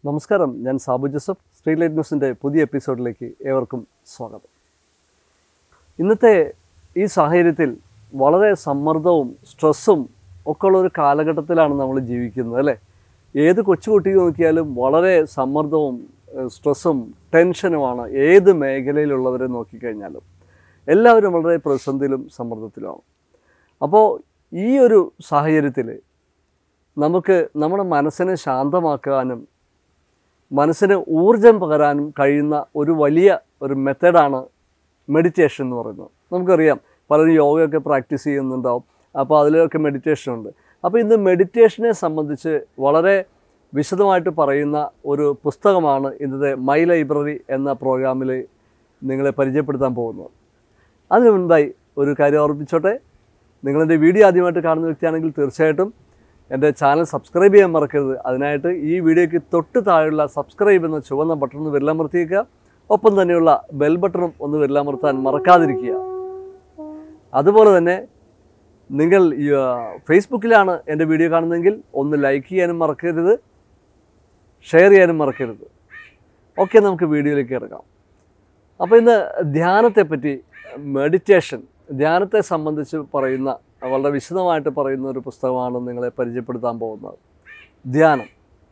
നമസ്കാരം ഞാൻ Sabu Joseph street light ന്യൂസിൻ്റെ പുതിയ എപ്പിസോഡിലേക്ക് ഏവർക്കും സ്വാഗതം ഇന്നത്തെ ഈ സാഹചര്യത്തിൽ വളരെ സമ്മർദ്ദവും സ്ട്രെസ്സും ഒക്കെ ഉള്ള ഒരു കാലഘട്ടത്തിലാണ് നമ്മൾ ജീവിക്കുന്നത് അല്ലേ ഏത് കൊച്ചുകുട്ടി നോക്കിയാലും വളരെ സമ്മർദ്ദവും ഏഹ്, സ്ട്രെസ്സും ടെൻഷനുമാണ് ഏത് മേഖലയിലുള്ളവരെ നോക്കിക്കഴിഞ്ഞാലും എല്ലാവരും വളരെ പ്രതിസന്ധിയിലും സമ്മർദ്ദത്തിലുമാണ് അപ്പോൾ ഈ ഒരു സാഹചര്യത്തിൽ നമുക്ക് നമ്മുടെ മനസ്സിനെ ശാന്തമാക്കാനും മനസ്സിന് ഊർജം പകരാനും കഴിയുന്ന ഒരു വലിയ ഒരു മെത്തഡാണ് മെഡിറ്റേഷൻ എന്ന് പറയുന്നത് നമുക്കറിയാം പലരും യോഗയൊക്കെ പ്രാക്ടീസ് ചെയ്യുന്നുണ്ടാവും അപ്പോൾ അതിലൊക്കെ മെഡിറ്റേഷൻ ഉണ്ട് അപ്പോൾ ഇന്ന് മെഡിറ്റേഷനെ സംബന്ധിച്ച് വളരെ വിശദമായിട്ട് പറയുന്ന ഒരു പുസ്തകമാണ് ഇന്നത്തെ മൈ ലൈബ്രറി എന്ന പ്രോഗ്രാമിൽ നിങ്ങളെ പരിചയപ്പെടുത്താൻ പോകുന്നത് അതിനു മുൻപായി ഒരു കാര്യം ഓർമ്മിച്ചോട്ടെ നിങ്ങളെൻ്റെ വീഡിയോ ആദ്യമായിട്ട് കാണുന്ന വ്യക്തിയാണെങ്കിൽ തീർച്ചയായിട്ടും എൻ്റെ ചാനൽ സബ്സ്ക്രൈബ് ചെയ്യാൻ മറക്കരുത് അതിനായിട്ട് ഈ വീഡിയോയ്ക്ക് തൊട്ട് താഴെയുള്ള സബ്സ്ക്രൈബ് എന്ന ചുവന്ന ബട്ടൺ ഒന്ന് വിരലമർത്തിയേക്കുക ഒപ്പം തന്നെയുള്ള ബെൽ ബട്ടണും ഒന്ന് വിരലമർത്താൻ മറക്കാതിരിക്കുക അതുപോലെ തന്നെ നിങ്ങൾ ഈ, ആ, ഫേസ്ബുക്കിലാണ് എൻ്റെ വീഡിയോ കാണുന്നതെങ്കിൽ ഒന്ന് ലൈക്ക് ചെയ്യാനും മറക്കരുത് ഷെയർ ചെയ്യാനും മറക്കരുത് ഓക്കെ നമുക്ക് വീഡിയോയിലേക്ക് കിടക്കാം അപ്പോൾ ഇന്ന് ധ്യാനത്തെപ്പറ്റി മെഡിറ്റേഷൻ ധ്യാനത്തെ സംബന്ധിച്ച് പറയുന്ന വളരെ വിശദമായിട്ട് പറയുന്ന ഒരു പുസ്തകമാണ് നിങ്ങളെ പരിചയപ്പെടുത്താൻ പോകുന്നത് ധ്യാനം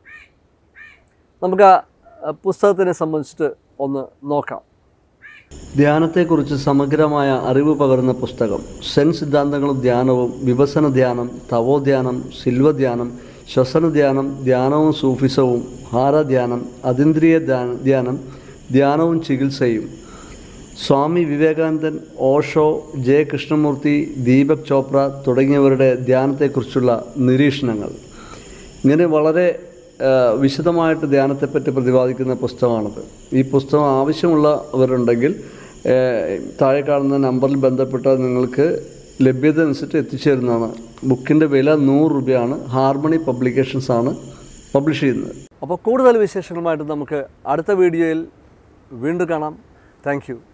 നമുക്ക് ആ പുസ്തകത്തിനെ സംബന്ധിച്ചിട്ട് ഒന്ന് നോക്കാം ധ്യാനത്തെക്കുറിച്ച് സമഗ്രമായ അറിവ് പകരുന്ന പുസ്തകം സെൻ സിദ്ധാന്തങ്ങളും ധ്യാനവും വിഭസന ധ്യാനം തവോധ്യാനം ശിൽവധ്യാനം ശ്വസന ധ്യാനം ധ്യാനവും സൂഫിസവും ഹാരധ്യാനം അതീന്ദ്രിയ ധ്യാന- ധ്യാനം ധ്യാനവും ചികിത്സയും സ്വാമി വിവേകാനന്ദൻ ഓഷോ ജെ കൃഷ്ണമൂർത്തി ദീപക് ചോപ്ര തുടങ്ങിയവരുടെ ധ്യാനത്തെക്കുറിച്ചുള്ള നിരീക്ഷണങ്ങൾ ഇങ്ങനെ വളരെ ആ, വിശദമായിട്ട് ധ്യാനത്തെപ്പറ്റി പ്രതിപാദിക്കുന്ന പുസ്തകമാണത് ഈ പുസ്തകം ആവശ്യമുള്ളവരുണ്ടെങ്കിൽ ആ, താഴെ കാണുന്ന നമ്പറിൽ ബന്ധപ്പെട്ടാൽ നിങ്ങൾക്ക് ലഭ്യത അനുസരിച്ച് എത്തിച്ചേരുന്നതാണ് ബുക്കിൻ്റെ വില നൂറ് രൂപയാണ് ഹാർമണി പബ്ലിക്കേഷൻസ് ആണ് പബ്ലിഷ് ചെയ്യുന്നത് അപ്പോൾ കൂടുതൽ വിശേഷങ്ങളുമായിട്ട് നമുക്ക് അടുത്ത വീഡിയോയിൽ വീണ്ടും കാണാം താങ്ക്